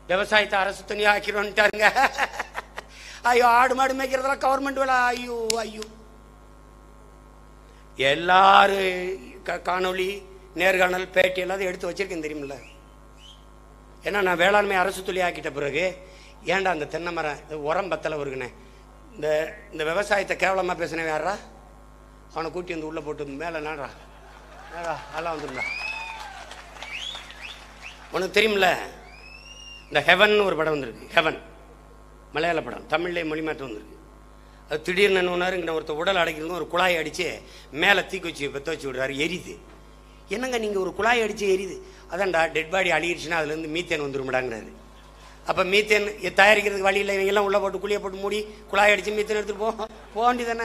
விவசாயத்தை அரசு துணியா ஆக்கிடுவோன்ட்டாருங்க ஐயோ ஆடு மாடு மேய்க்கிறதெல்லாம் கவர்மெண்ட் வேலை ஐயோ ஐயோ எல்லாரும் க- காணொளி நேர்காணல் பேட்டி எல்லாத்தையும் எடுத்து வச்சிருக்கேன் தெரியுமில்ல ஏன்னா நான் வேளாண்மை அரசு தொழில் ஆக்கிட்ட பிறகு ஏன்டா அந்த தென்னை மரம் இது உரம் பத்தலை வருகுனே இந்த இந்த விவசாயத்தை கேவலமாக பேசினவன் யாரா அவனை கூட்டி வந்து உள்ளே போட்டு மேலே நாடா நாடா அதெல்லாம் வந்துருந்தா உனக்கு தெரியுமில்ல இந்த ஹெவன் ஒரு படம் வந்திருக்கு ஹெவன் மலையாள படம் தமிழ்லேயே மொழிமாற்றம் வந்திருக்கு அது திடீர்னு என்ன ஒன்றாரு இங்கே ஒருத்தர் உடல் அடைக்கிறது ஒரு குழாயை அடித்து மேலே தீக்குச்சி பெற்ற வச்சு விடுறாரு எரியுது என்னங்க நீங்கள் ஒரு குழாயை அடித்து எரியுது அதான்டா டெட் பாடி அழுகிடுச்சுன்னா அதுலேருந்து மீத்தேன் வந்துருமுடாங்கிறாரு அப்போ மீத்தேன் இ- தயாரிக்கிறதுக்கு வழி இல்லை இவங்கெல்லாம் உள்ளே போட்டு குழியை போட்டு மூடி குழாயை அடித்து மீத்தேன் எடுத்துகிட்டு போ போக வேண்டியதானே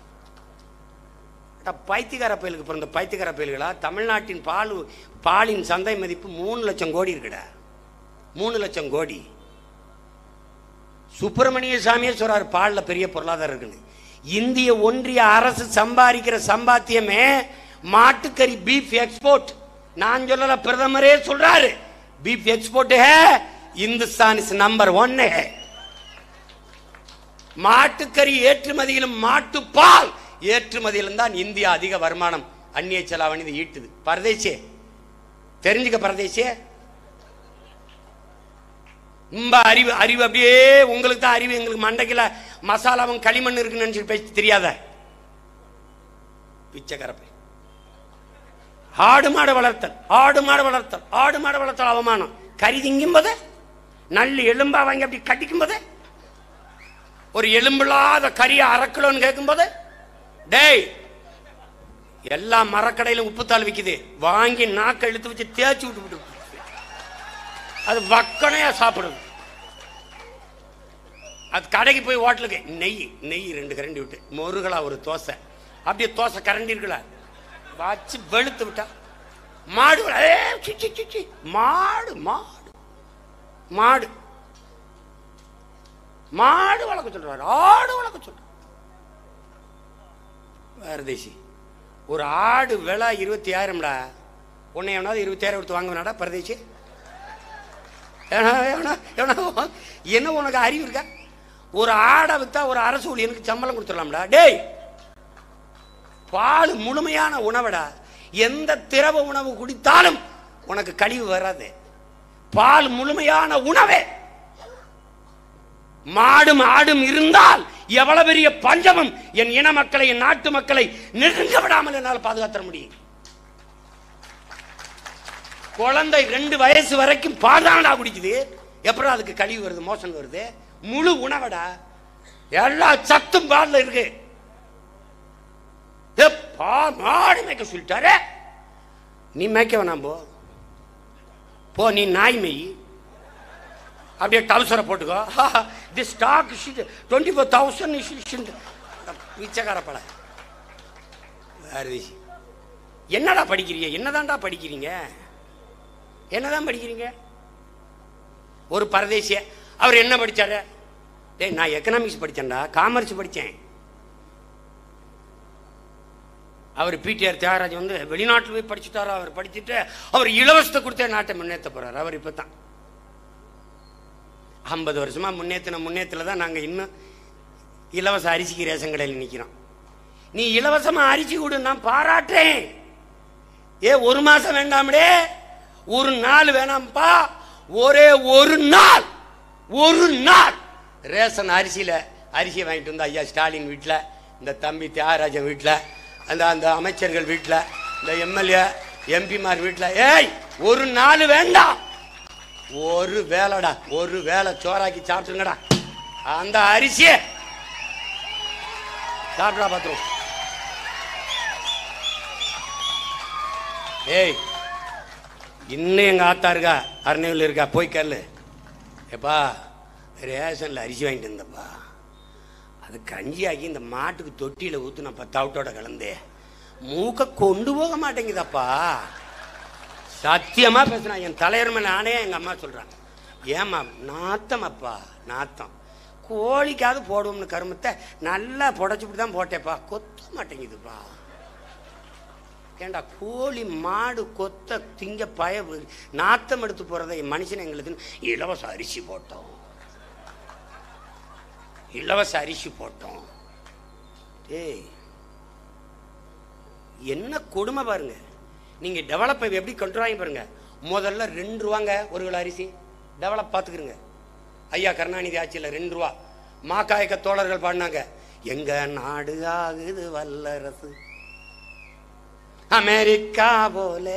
அட, பைத்தியக்கார பயலுக்கு பிறந்த பைத்தியக்கார பயல்களா தமிழ்நாட்டின் பால் பாலின் சந்தை மதிப்பு மூணு லட்சம் கோடி இருக்குடா மூணு லட்சம் கோடி சுப்பிரமணிய சாமியே சொல்றாரு பால்ல பெரிய பொருளாதாரம் இருக்குன்னு இந்திய ஒன்றிய அரசு சம்பாதிக்கிற சம்பாத்தியமே மாட்டுக்கறி பீஃப் எக்ஸ்போர்ட் நான் சொல்லல பிரதமரே சொல்றாரு பீஃப் எக்ஸ்போர்ட் है இந்துஸ்தான் இஸ் நம்பர் ஒன் है மாட்டுக்கறி ஏற்றுமதியிலும் மாட்டுப்பால் ஏற்றுமதியிலும் தான் இந்தியா அதிக வருமானம் அந்நிய செலாவணி ஈட்டுது பரதேசியே தெரிஞ்சுக்க பரதேசியே ரொம்ப அறிவு அறிவு அப்படியே உங்களுக்கு தான் அறிவு எங்களுக்கு மண்டைக்குல மசாலாவும் களிமண் இருக்குன்னு நினைச்சிட்டு பேச தெரியாத பிச்சைக்கரப்பை ஆடு மாடு வளர்த்தல் ஆடு மாடு வளர்த்தல் ஆடு மாடு வளர்த்தல் அவமானம் கறி திங்கும் போது நல்ல எலும்பா வாங்கி அப்படி கட்டிக்கும் போது ஒரு எலும்பில்லாத கறியை அரை கிலோன்னு கேட்கும் போது டேய் எல்லா மரக்கடையிலும் உப்புத்தாள் விக்குது வாங்கி நாக்க இழுத்து வச்சு தேய்ச்சி விட்டு விட்டு அது வக்கனையா சாப்பிடுது அது கடைக்கு போய் ஹோட்டலுக்கு நெய் நெய் ரெண்டு கரண்டி விட்டு முருகலா ஒரு தோசை அப்படியே தோசை கரண்டி இருக்குல்ல வச்சு வெளுத்து விட்டா மாடு வள- ஏ, சி, சி, சி, சி. மாடு மாடு மாடு மாடு வளர்க்க சொல்றாரு ஆடு வளர்க்க சொல்றாரு வேற தேசி ஒரு ஆடு விலை இருபத்தி ஆயிரம்டா உன்னை எவனாவது இருபத்தாயிரம் கொடுத்து வாங்குவனாடா பரதேசி ஏன்னா, ஏன்னா, ஏன்னா, என்ன உனக்கு அறிவு இருக்கா ஒரு ஆடை வித்தா ஒரு அரசு ஊழியனுக்கு சம்பளம் கொடுத்துடலாம்டா டேய் பால் முழுமையான உணவுடா எந்த திரவ உணவு குடித்தாலும் உனக்கு கழிவு வராது பால் முழுமையான உணவே மாடும் ஆடும் இருந்தால் எவ்வளவு பெரிய பஞ்சமும் என் இன மக்களை என் நாட்டு மக்களை நெருங்க விடாமல் என்னால் பாதுகாத்த முடியும் குழந்தை ரெண்டு வயசு வரைக்கும் பாதாடா குடிக்குது எப்பறம் அதுக்கு கழிவு வருது மோசம் வருது முழு உணவடா எல்லா சத்தும் பால்ல இருக்கு ஏ, பா மாடு மேய்க்க சொல்லிட்டாரு நீ மேய்க்க வேணாம் போ போ நீ நாய் மெய் அப்படியே டவுசரை போட்டுக்கோ the stock twenty four thousand பிச்சைக்கார பழ வேற விஷயம். என்னடா படிக்கிறீங்க என்னதான்டா படிக்கிறீங்க என்னதான் படிக்கிறீங்க ஒரு பரதேசிய அவர் என்ன படிச்சாரு டேய் நான் எக்கனாமிக்ஸ் படிச்சேன்டா காமர்ஸ் படித்தேன் அவர் பிடிஆர் தியாகராஜ் வந்து வெளிநாட்டில் போய் படிச்சுட்டாரா அவர் படிச்சுட்டு அவர் இலவசத்தை கொடுத்தே நாட்டை முன்னேற்ற போறாரு அவர் இப்போ தான் ஐம்பது வருஷமா முன்னேற்றின முன்னேற்றத்தில் தான் நாங்கள் இன்னும் இலவச அரிசிக்கு ரேஷன் கடையில் நிற்கிறோம் நீ இலவசமா அரிசி கொடு நான் பாராட்டுறேன் ஏ ஒரு மாசம் வேண்டாம்டே ஒரு நாள் வேணாம்ப்பா ஒரே ஒரு நாள் ஒரு நாள் ரேஷன் அரிசியில அரிசியை வாங்கிட்டு வந்து ஐயா ஸ்டாலின் வீட்டில் இந்த தம்பி தியாகராஜன் வீட்டில் அந்த அந்த அமைச்சர்கள் வீட்டில் இந்த எம்எல்ஏ எம்பிமார் வீட்டில் ஏய் ஒரு நாள் வேண்டாம் ஒரு வேலைடா ஒரு வேலை சோறாக்கி சாப்பிட்டுங்கடா அந்த அரிசியை சாப்பிடா பார்த்துருவோம் ஏய் இன்னும் எங்கள் ஆத்தா இருக்கா அரணையில் இருக்கா போய் கல்லு ஏப்பா ரேஷனில் அரிசி வாங்கிட்டு இருந்தப்பா அது கஞ்சி ஆக்கி இந்த மாட்டுக்கு தொட்டியில் ஊற்று நான் பத்தாவட்டோட கலந்து மூக்க கொண்டு போக மாட்டேங்குதாப்பா சத்தியமா பேசுனா என் தலைவர் மேல நானே எங்க அம்மா சொல்றாங்க ஏமா நாத்தமப்பா நாத்தம் கோழிக்காவது போடுவோம்னு கருமத்தை நல்லா புடச்சுட்டு தான் போட்டேப்பா கொத்த மாட்டேங்குதுப்பா ஏண்டா கோழி மாடு கொத்த திங்க பய நாத்தம் எடுத்து போறதை மனுஷன் எங்களுக்கு இலவச அரிசி போட்டோம் இலவச அரிசி போட்டோம் டேய் என்ன கொடுமை பாருங்க நீங்க டெவலப்பை எப்படி கொண்டு வாங்க பாருங்க முதல்ல ரெண்டு ரூபாங்க ஒரு கிலோ அரிசி டெவலப் பார்த்துக்கிறங்க ஐயா கருணாநிதி ஆட்சியில் ரெண்டு ரூபா மாக்காயக்க தோழர்கள் பாடினாங்க எங்க நாடு ஆகுது வல்லரசு அமெரிக்கா போல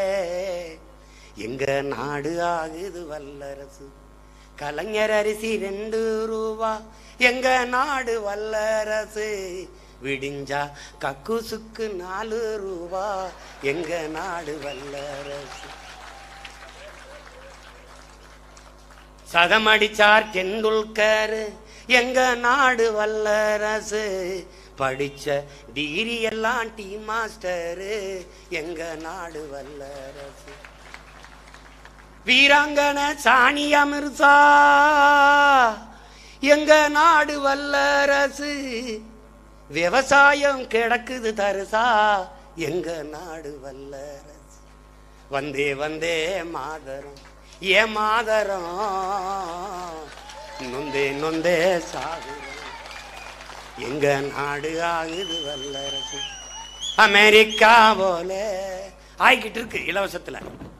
எங்க நாடு ஆகுது வல்லரசு கலைஞர் அரிசி ரெண்டு ரூபா எங்க நாடு வல்லரசு விடிஞ்சா கக்குசுக்கு நாலு ரூபா எங்க நாடு வல்லரசு சதமடிச்சார் டெண்டுல்கர் எங்க நாடு வல்லரசு படிச்ச டிகிரி எல்லாம் டீ மாஸ்டரு எங்க நாடு வல்லரசு வீராங்கனை சானியா மிர்சா எங்க நாடு வல்லரசு விவசாயம் கிடக்குது தருசா எங்க நாடு வல்லரசு வந்தே வந்தே மாதரம் ஏ மாதரம் நொந்தே நொந்தே சாகுறோம் எங்க நாடு ஆகுது வல்லரசு அமெரிக்கா போல ஆயிக்கிட்டு இருக்கு இலவசத்துல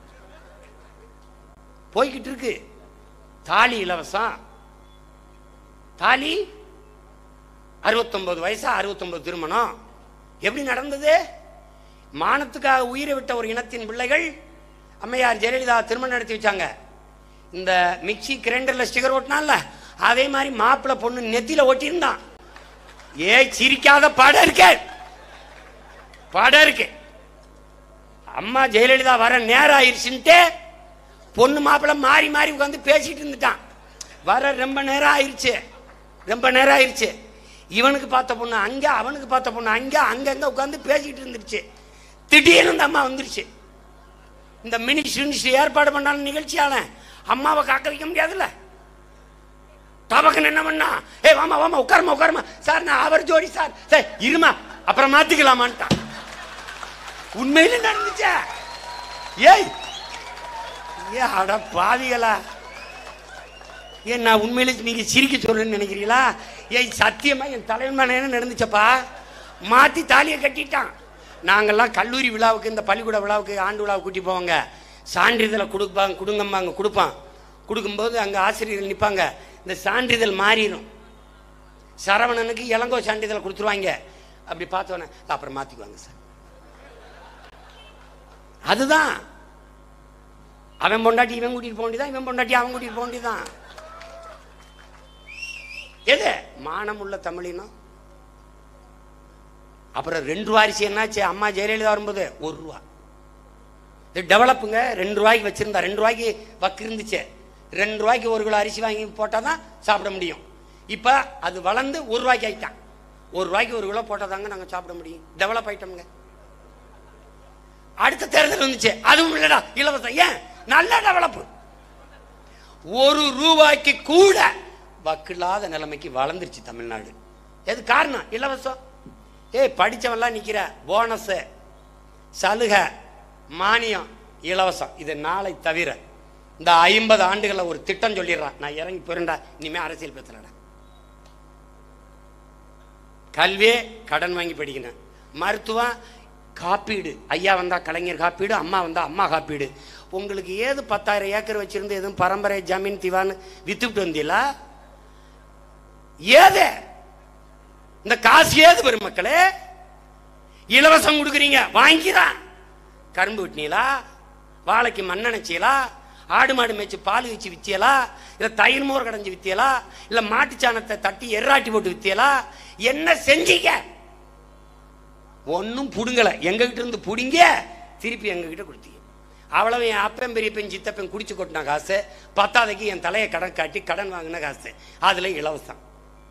போய்கிட்டு இருக்கு தாலி இலவசம் தாலி அறுபத்தொன்பது வயசா அறுபத்தொன்பது திருமணம் எப்படி நடந்தது மானத்துக்காக உயிரை விட்ட ஒரு இனத்தின் பிள்ளைகள் அம்மையார் ஜெயலலிதா திருமணம் நடத்தி வச்சாங்க இந்த மிக்சி கிரைண்டர்ல ஸ்டிக்கர் ஒட்டினால அதே மாதிரி மாப்பிள்ளை பொண்ணு நெத்தியில ஒட்டியிருந்தான் ஏ சிரிக்காத படம் இருக்க படம் இருக்கு அம்மா ஜெயலலிதா வர நேரம் ஆயிடுச்சுன்ட்டு பொண்ணு மாப்பிள்ளை மாறி மாறி உட்காந்து பேசிட்டு இருந்துட்டான் வர ரொம்ப நேரம் ஆயிடுச்சு ரொம்ப நேரம் ஆயிடுச்சு இவனுக்கு பார்த்த பொண்ணு அங்க அவனுக்கு பார்த்த பொண்ணு அங்க அங்கங்க உட்காந்து பேசிக்கிட்டு இருந்துருச்சு திடீர்னு இந்த அம்மா வந்துருச்சு இந்த மினிஸ்டர் மினிஸ்டர் ஏற்பாடு பண்ணாலும் நிகழ்ச்சியால அம்மாவை காக்க வைக்க முடியாதுல்ல டபக்குன்னு என்ன பண்ணா ஏ வாமா வாமா உட்காருமா உட்காருமா சார் நான் அவர் ஜோடி சார் சார் இருமா அப்புறம் மாத்திக்கலாமான்ட்டான் உண்மையில நடந்துச்சா ஏய் ஏ அட பாவிகளா ஏன் நான் உண்மையிலே நீங்க சிரிக்க சொல்றேன்னு நினைக்கிறீங்களா ஏய் சத்தியமா என் தலைவன் என்ன நடந்துச்சப்பா மாத்தி தாலியை கட்டிட்டான் நாங்கெல்லாம் கல்லூரி விழாவுக்கு இந்த பள்ளிக்கூட விழாவுக்கு ஆண்டு விழாவுக்கு கூட்டி போவாங்க சான்றிதழை கொடுப்பாங்க கொடுங்கம்பாங்க கொடுப்பான் கொடுக்கும்போது அங்கே ஆசிரியர்கள் நிற்பாங்க இந்த சான்றிதழ் மாறிடும் சரவணனுக்கு இளங்கோ சான்றிதழ் கொடுத்துருவாங்க அப்படி பார்த்தோன்னே அப்புறம் மாற்றிக்குவாங்க சார் அதுதான் அவன் பொண்டாட்டி இவன் கூட்டிட்டு போக வேண்டியதான் இவன் பொண்டாட்டி அவன் கூட்டிட்டு போக வேண்டியதான் எது மானம் உள்ள தமிழினம் அப்புறம் ரெண்டு ரூபா அரிசி என்னாச்சு அம்மா ஜெயலலிதா வரும்போது ஒரு ரூபா இது டெவலப்புங்க ரெண்டு ரூபாய்க்கு வச்சிருந்தா ரெண்டு ரூபாய்க்கு வக்கு இருந்துச்சு ரெண்டு ரூபாய்க்கு ஒரு கிலோ அரிசி வாங்கி போட்டால் தான் சாப்பிட முடியும் இப்போ அது வளர்ந்து ஒரு ரூபாய்க்கு ஆயிட்டான் ஒரு ரூபாய்க்கு ஒரு கிலோ போட்டால் தாங்க நாங்கள் சாப்பிட முடியும் டெவலப் ஆயிட்டோம்ங்க அடுத்த தேர்தல் வந்துச்சு அதுவும் இல்லடா இலவசம் ஏன் நல்ல டெவலப் ஒரு ரூபாய்க்கு கூட வக்கில்லாத நிலைமைக்கு வளர்ந்துருச்சு தமிழ்நாடு எது காரணம் இலவசம் ஏய் படிச்சவன்லாம் நிக்கிற போனஸ் சலுகை மானியம் இலவசம் இது நாளை தவிர இந்த ஐம்பது ஆண்டுகளை ஒரு திட்டம் சொல்லிடுறான் நான் இறங்கி போறேன்டா இனிமே அரசியல் பேசுறேன்டா கல்வியே கடன் வாங்கி படிக்கணும் மருத்துவம் காப்பீடு ஐயா வந்தா கலைஞர் காப்பீடு அம்மா வந்தா அம்மா காப்பீடு உங்களுக்கு ஏது பத்தாயிரம் ஏக்கர் வச்சிருந்து எதுவும் பரம்பரை ஜமீன் திவான்னு வித்துட்டு வந்தீங்களா ஏது இந்த காசு ஏது பெருமக்களே இலவசம் கொடுக்குறீங்க வாங்கிக்கிறான் கரும்பு வெட்டினீங்களா வாழைக்கு மண்ணணைச்சியலா ஆடு மாடு மேய்ச்சி பால் வச்சு வித்தியலா இல்ல தயிர் மோர் கடைஞ்சு வித்தியலா இல்ல மாட்டுச்சாணத்தை தட்டி எர்ராட்டி போட்டு வித்தியலா என்ன செஞ்சீங்க ஒன்றும் புடுங்கல எங்ககிட்ட இருந்து புடிங்க திருப்பி எங்ககிட்ட கொடுத்தீங்க அவ்வளவு என் அப்பன் பெரியப்பன் சித்தப்பன் குடிச்சு கொட்டின காசு பத்தாதைக்கு என் தலையை கடன் காட்டி கடன் வாங்கின காசு அதுல இலவசம்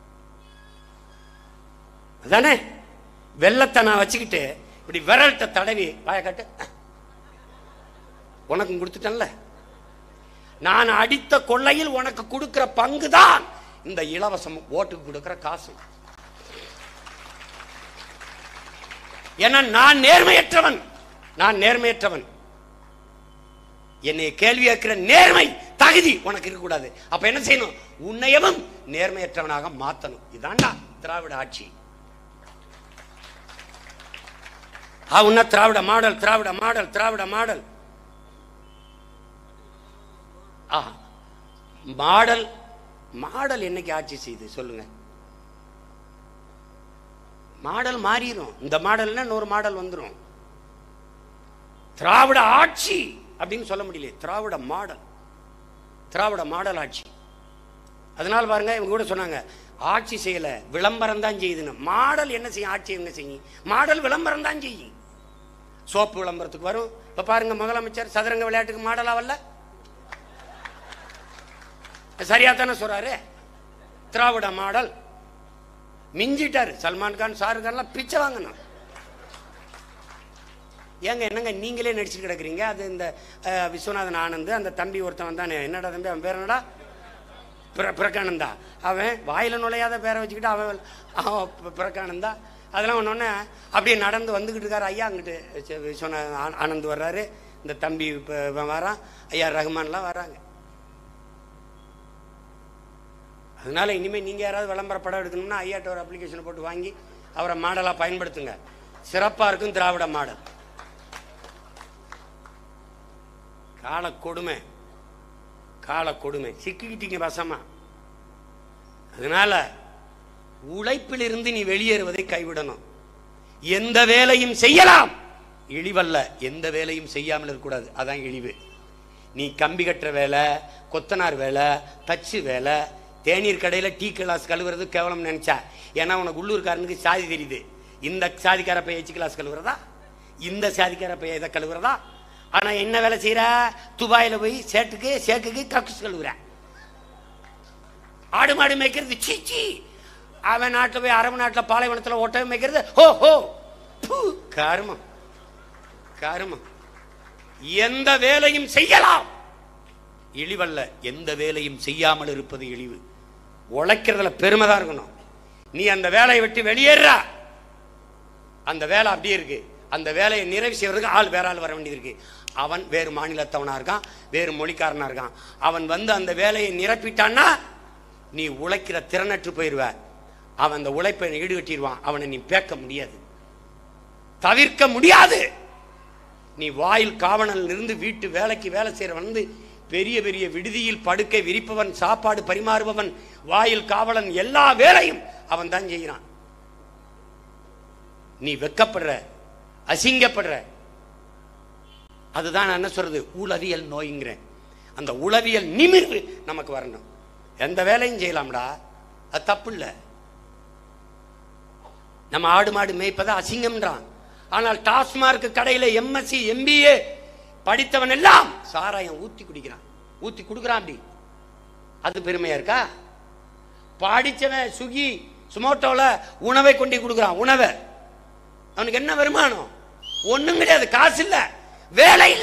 அதானே வெள்ளத்தை நான் வச்சுக்கிட்டு இப்படி விரல்ட்ட தடவி வாய காட்டு உனக்கும் கொடுத்துட்டேன்ல நான் அடித்த கொள்ளையில் உனக்கு கொடுக்கிற பங்கு தான் இந்த இலவசம் ஓட்டுக்கு கொடுக்கிற காசு ஏன்னா நான் நேர்மையற்றவன் நான் நேர்மையற்றவன் என்னை கேள்வி கேட்கிற நேர்மை தகுதி உனக்கு இருக்கக்கூடாது அப்ப என்ன செய்யணும் உன்னையவும் நேர்மையற்றவனாக மாத்தணும் இதாண்டா திராவிட ஆட்சி ஆ உன்ன Dravida model Dravida model Dravida model ஆ மாடல் மாடல் என்னைக்கு ஆட்சி செய்யுது சொல்லுங்க மாடல் மாறிடும் இந்த மாடல்னா இன்னொரு மாடல் வந்துடும் திராவிட ஆட்சி அப்படின்னு சொல்ல முடியல திராவிட மாடல் திராவிட மாடல் ஆட்சி அதனால பாருங்க இவங்க கூட சொன்னாங்க ஆட்சி செய்யல விளம்பரம் தான் செய்யுதுன்னு மாடல் என்ன செய்யும் ஆட்சி என்ன செய்யும் மாடல் விளம்பரம் தான் செய்யும் சோப்பு விளம்பரத்துக்கு வரும் இப்ப பாருங்க முதலமைச்சர் சதுரங்க விளையாட்டுக்கு மாடலா வரல சரியா தானே சொல்றாரு திராவிட மாடல் மிஞ்சிட்டாரு சல்மான் கான் ஷாருக் கான்லாம் பிச்சை வாங்கணும் ஏங்க என்னங்க நீங்களே நடிச்சுட்டு கிடக்குறீங்க அது இந்த அஹ், விஸ்வநாதன் ஆனந்த் அந்த தம்பி ஒருத்தன் தானே என்னடா தம்பி அவன் பேர் என்னடா பிர- பிரகானந்தா அவன் வாயில நுழையாத பேரை வச்சுக்கிட்டு அவன் அவன் பி- பிரகானந்தா அதெல்லாம் ஒன்னொன்னே அப்படியே நடந்து வந்துக்கிட்டு இருக்காரு ஐயா அங்கிட்டு சரி, விஸ்வநாதன் ஆ- ஆனந்த் வர்றாரு இந்த தம்பி இப்ப இவன் வரான் ஐயா ரஹ்மான்லாம் வர்றாங்க அதனால இனிமே நீங்க யாராவது விளம்பர படம் எடுக்கணும்னா ஐயாட்ட ஒரு அப்ளிகேஷன் போட்டு வாங்கி அவரை மாடலா பயன்படுத்துங்க சிறப்பா இருக்கும் திராவிட மாடல் கால கொடுமை கால கொடுமை சிக்கிக்கிட்டீங்க வசமா அதனால உழைப்பிலிருந்து நீ வெளியேறுவதை கைவிடணும் எந்த வேலையும் செய்யலாம் இழிவல்ல எந்த வேலையும் செய்யாமல் இருக்கக்கூடாது அதான் இழிவு நீ கம்பி கட்டுற வேலை கொத்தனார் வேலை தச்சு வேலை தேநீர் கடையில் டீ கிளாஸ் கழுவுறது கேவலம் நினைச்சா ஏன்னா உனக்கு உள்ளூர்காரனுக்கு சாதி தெரியுது இந்த சாதிக்கார பைய எச்சு கிளாஸ் கழுவுறதா இந்த சாதிக்கார பைய இதை கழுவுறதா ஆனா என்ன வேலை செய்யற துபாயில போய் சேட்டுக்கு சேக்குக்கு கக்குஸ் கழுவுற ஆடு மாடு மேய்க்கிறது சீச்சி அவன் நாட்டில் போய் அரபு நாட்டில் பாலைவனத்தில் ஒட்டகம் மேய்க்கிறது ஹோ ஹோ பூ, கருமம் கருமம் எந்த வேலையும் செய்யலாம் இழிவல்ல எந்த வேலையும் செய்யாமல் இருப்பது இழிவு உழைக்கிறதுல பெருமை தான் இருக்கணும் நீ அந்த வேலையை விட்டு வெளியேறா அந்த வேலை அப்படியே இருக்கு அந்த வேலையை நிறைவு செய்வதற்கு ஆள் வேற ஆள் வர வேண்டியது இருக்கு அவன் வேறு மாநிலத்தவனா இருக்கான் வேறு மொழிக்காரனா இருக்கான் அவன் வந்து அந்த வேலையை நிரப்பிட்டான்னா நீ உழைக்கிற திறனற்று போயிடுவ அவன் அந்த உழைப்பை ஈடுகட்டிடுவான் அவனை நீ பேக்க முடியாது தவிர்க்க முடியாது நீ வாயில் காவணல் இருந்து வீட்டு வேலைக்கு வேலை செய்யறவன் வந்து பெரிய பெரிய விடுதியில் படுக்கை விரிப்பவன் சாப்பாடு பரிமாறுபவன் வாயில் காவலன் எல்லா வேலையும் அவன் தான் செய்கிறான் நீ வெக்கப்படுற அசிங்கப்படுற அதுதான் நான் என்ன சொல்றது உளவியல் நோய்ங்கிறேன் அந்த உளவியல் நிமிர்வு நமக்கு வரணும் எந்த வேலையும் செய்யலாம்டா அது தப்பு இல்லை நம்ம ஆடு மாடு மேய்ப்பதை அசிங்கம்ன்றான் ஆனால் டாஸ்மார்க் கடையில எம்எஸ்சி எம்பிஏ படித்தவன் எல்லாம் சாராயம் ஊத்தி குடிக்கிறான் ஊத்தி குடுக்குறான் அப்படி அது பெருமையா இருக்கா படிச்சவன் சுகி சுமோட்டோல உணவை கொண்டு கொடுக்குறான் உணவை அவனுக்கு என்ன வருமானம் ஒண்ணும் கிடையாது காசு இல்ல வேலை இல்ல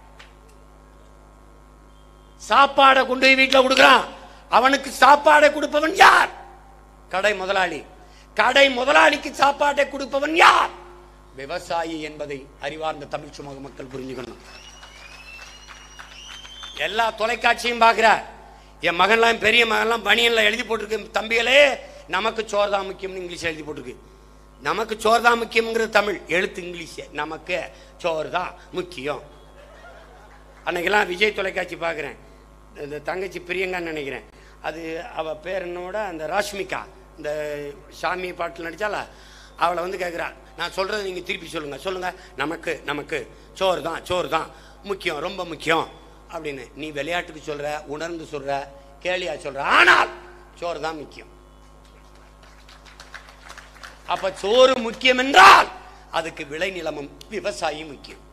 சாப்பாடை கொண்டு போய் வீட்டுல கொடுக்குறான் அவனுக்கு சாப்பாடை கொடுப்பவன் யார் கடை முதலாளி கடை முதலாளிக்கு சாப்பாட்டை கொடுப்பவன் யார் விவசாயி என்பதை அறிவார்ந்த தமிழ் சுமூக மக்கள் புரிஞ்சுக்கணும் எல்லா தொலைக்காட்சியும் பார்க்கிற என் மகன்லாம் பெரிய மகன்லாம் பனியன்ல எழுதி போட்டிருக்கு தம்பிகளே நமக்கு சோறு தான் முக்கியம்னு இங்கிலீஷ் எழுதி போட்டிருக்கு நமக்கு சோறு தான் முக்கியம்ங்கிறது தமிழ் எழுத்து இங்கிலீஷ் நமக்கு சோறு தான் முக்கியம் அன்னைக்கெல்லாம் விஜய் தொலைக்காட்சி பார்க்குறேன் இந்த தங்கச்சி பிரியங்கான்னு நினைக்கிறேன் அது அவ பேர் என்னோட அந்த ராஷ்மிகா இந்த சாமி பாட்டில் நடிச்சால அவளை வந்து கேட்குறா நான் சொல்கிறத நீங்கள் திருப்பி சொல்லுங்கள் சொல்லுங்கள் நமக்கு நமக்கு சோறு தான் சோறு தான் முக்கியம் ரொம்ப முக்கியம் அப்படின்னு நீ விளையாட்டுக்கு சொல்கிற உணர்ந்து சொல்கிற கேலியா சொல்கிற ஆனால் சோறு தான் முக்கியம் அப்ப சோறு முக்கியம் என்றால் அதுக்கு விளைநிலமும் விவசாயி முக்கியம்